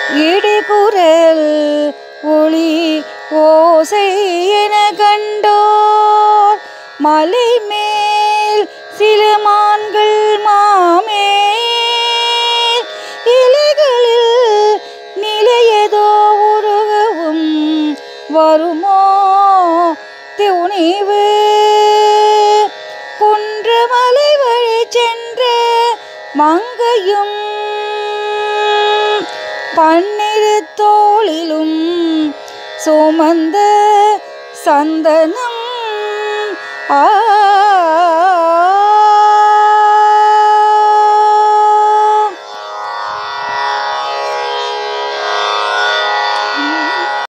இடிகுரல் ஒளி ஓசை என கண்டோர் மலை மேல் சில மான்கள் மாமேல் இலைகளில் நிலையதோ உருகவும் வருமோ துணிவு குன்றமலை வழி சென்ற மங்கையும் பன்னிரு தோளிலும் சுமந்த சந்தனம் ஆ